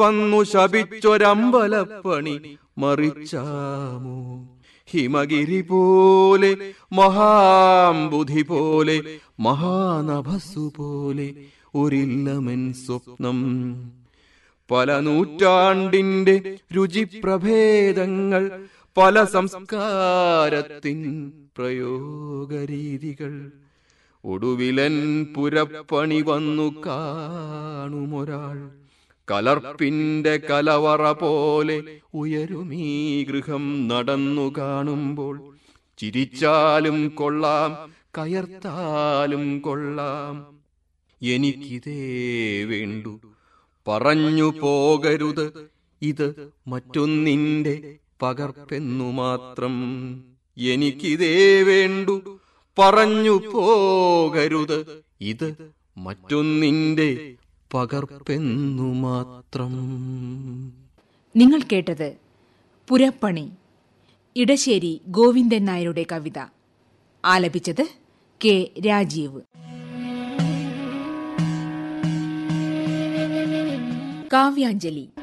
വന്നു ശപിച്ചൊരമ്പലപ്പണി മറിച്ചാമോ ഹിമഗിരി പോലെ മഹാംബുധി പോലെ മഹാനഭസ്സു പോലെ ഒരില്ലമൻ സ്വപ്നം പല നൂറ്റാണ്ടിന്റെ രുചിപ്രഭേദങ്ങൾ പല സംസ്കാരത്തിൻ പ്രയോഗരീതികൾ ഒടുവിലൻ പുരപ്പണി വന്നു കാണുമൊരാൾ കലർപ്പിന്റെ കലവറ പോലെ ഉയരുമീ ഗൃഹം നടന്നു കാണുമ്പോൾ ചിരിച്ചാലും കൊള്ളാം കയർത്താലും കൊള്ളാം എനിക്കിതേ വേണ്ടു പറഞ്ഞു പോകരുത് ഇത് മറ്റൊന്നിന്റെ പകർപ്പെന്നു മാത്രം എനിക്കിതേ വേണ്ടു പറഞ്ഞു പോകരുത് ഇത് മറ്റൊന്നിന്റെ പകർപ്പെന്നു മാത്രം നിങ്ങൾ കേട്ടത് പുരപ്പണി ഇടശ്ശേരി ഗോവിന്ദൻ നായരുടെ കവിത ആലപിച്ചത് കെ രാജീവ് കാവ്യാഞ്ജലി